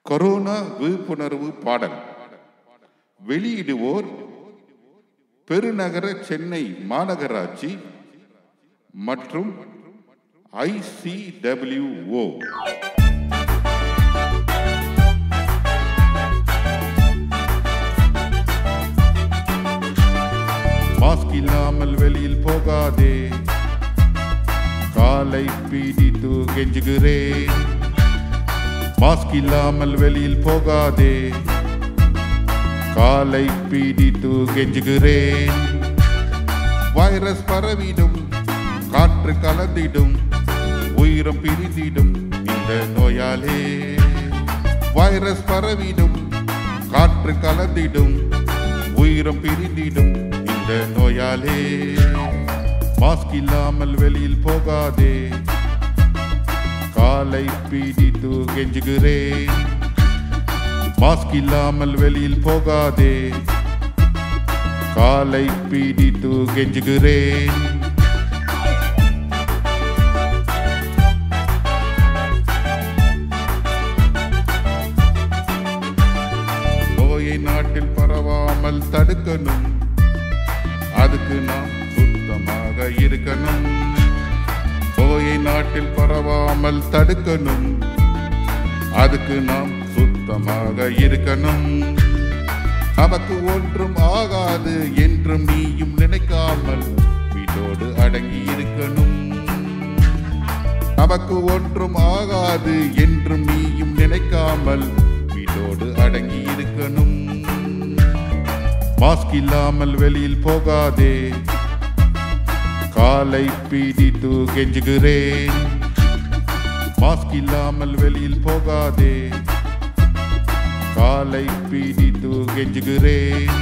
corona விழிப்புணர்வு பாடல் வெளியிடுவோர் பெருநகர சென்னை மாநகராட்சி மற்றும் ஐசிடபிள்யூஓ மாஸ்க் இல்லாமல் வெளியில் போகாதே காலை பீடித்து கெஞ்சுகிறேன் மாஸ்க் இல்லாமல் வெளியில் போகாதே காலை பீடித்து கெஞ்சுகிறேன் வைரஸ் பரவிடும் காற்று கலந்திடும் உயிரம் பிரிந்திடும் இந்த நோயாலே வைரஸ் பரவிடும் காற்று கலந்திடும் உயிரம் பிரிந்திடும் இந்த நோயாலே மாஸ்க் இல்லாமல் வெளியில் போகாதே காலை பீடித்து கெஞ்சுகிறேன் மாஸ்க் இல்லாமல் வெளியில் போகாதே காலை பீடித்து கெஞ்சுகிறேன் நோயை நாட்டில் பரவாமல் தடுக்கணும் அதுக்கு நாம் சுத்தமாக இருக்கணும் நோயை நாட்டில் பரவாமல் தடுக்கணும் அதுக்கு நாம் சுத்தமாக இருக்கணும் நமக்கு ஒன்றும் ஆகாது என்றும் நீயும் நினைக்காமல் வீட்டோடு அடங்கி இருக்கணும் நமக்கு ஒன்றும் ஆகாது என்றும் நீயும் நினைக்காமல் வீட்டோடு அடங்கி இருக்கணும் மாஸ்க் இல்லாமல் வெளியில் போகாதே காலை பீடித்து கெஞ்சுகிறேன் மாஸ்க் இல்லாமல் வெளியில் போகாதே காலை பீடித்து கெஞ்சுகிறேன்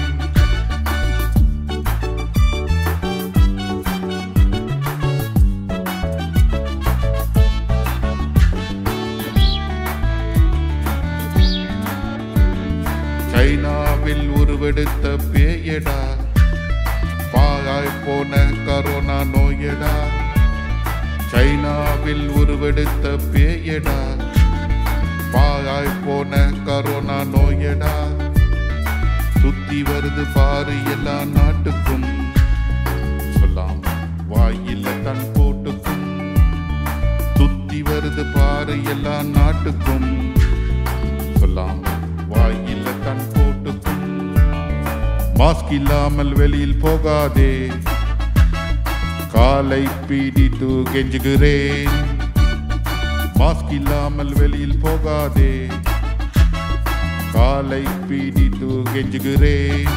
சைனாவில் உருவெடுத்த பேயடா பாழாய் போன கரோனா நோயடா சைனாவில் உருவெடுத்த பேயடா பாழாய் போன கரோனா நோயடா சுத்தி வருது பாரு எல்லா நாட்டுக்கும் சொல்லாம் வாயில கண் போட்டுக்கும் சுத்தி வருது பாரு எல்லா நாட்டுக்கும் சொல்லாம் வாயில கண் போட்டுக்கும் மாஸ்க் இல்லாமல் வெளியில் போகாதே காலை பீடித்து கெஞ்சுகிறேன் மாஸ்க் இல்லாமல் வெளியில் போகாதே காலை பீடித்து கெஞ்சுகிறேன்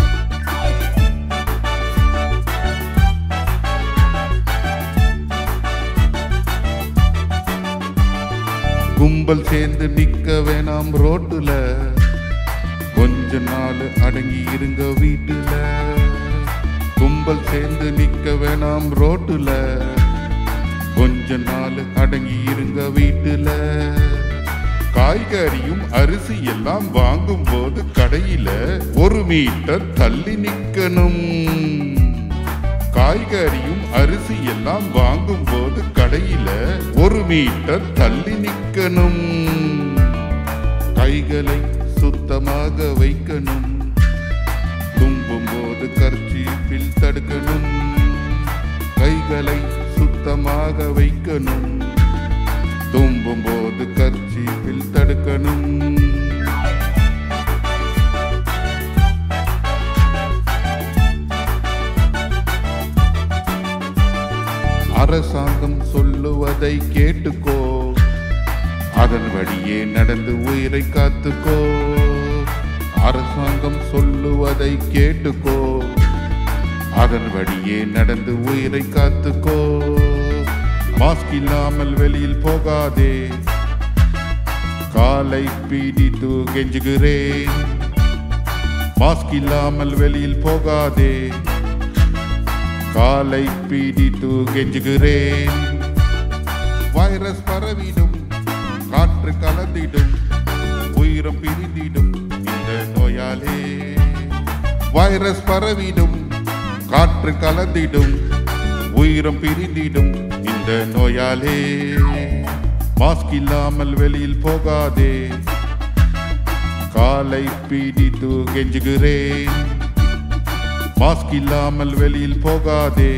கும்பல் சேர்ந்து நிக்க வேணாம் ரோட்டுல கொஞ்ச நாள் அடங்கி இருங்க வீட்டுல கும்பல் சேர்ந்து நிக்க வேணாம் ரோட்டுல கொஞ்ச நாள் அடங்கி இருங்க வீட்டுல காய்கறியும் அரிசி எல்லாம் வாங்கும் போது கடையில ஒரு மீட்டர் தள்ளி நிக்கணும் காய்கறியும் அரிசி எல்லாம் வாங்கும் போது கடையில ஒரு மீட்டர் தள்ளி நிக்கணும் கைகளை சுத்தமாக வைக்கணும் தும்பும் போது கர்ச்சீப்பில் தடுக்கணும் கைகளை சுத்தமாக வைக்கணும் தும்பும் போது கர்ச்சீப்பில் தடுக்கணும் அரசாங்கம் சொல்லுவதை கேட்டுக்கோ அதன் வழியே நடந்து உயிரை காத்துக்கோ அரசாங்கம் சொல்லுவதை கேட்டுக்கோ அதன் வழியே நடந்து உயிரை காத்துக்கோ மாஸ்க் இல்லாமல் வெளியில் போகாதே காலை பீடித்து கெஞ்சுகிறேன் மாஸ்க் இல்லாமல் வெளியில் போகாதே காலை பீடித்து கெஞ்சுகிறேன் வைரஸ் பரவிடும் காற்று கலந்திடும் உயிரம் பிரிந்திடும் இந்த நோயாலே வைரஸ் பரவிடும் காற்று கலந்திடும் உயிரம் பிரிந்திடும் இந்த நோயாலே மாஸ்க் இல்லாமல் வெளியில் போகாதே காலை பிடித்து கெஞ்சுகிறேன் மாஸ்க் இல்லாமல் வெளியில் போகாதே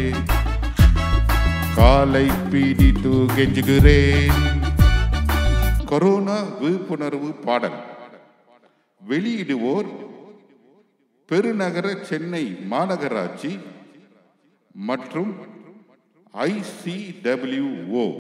காலை பிடித்து கெஞ்சுகிறேன் கொரோனா விழிப்புணர்வு பாடல் வெளியிடுவோர் பெருநகர சென்னை மாநகராட்சி மற்றும் ஐசிடபிள்யூஓ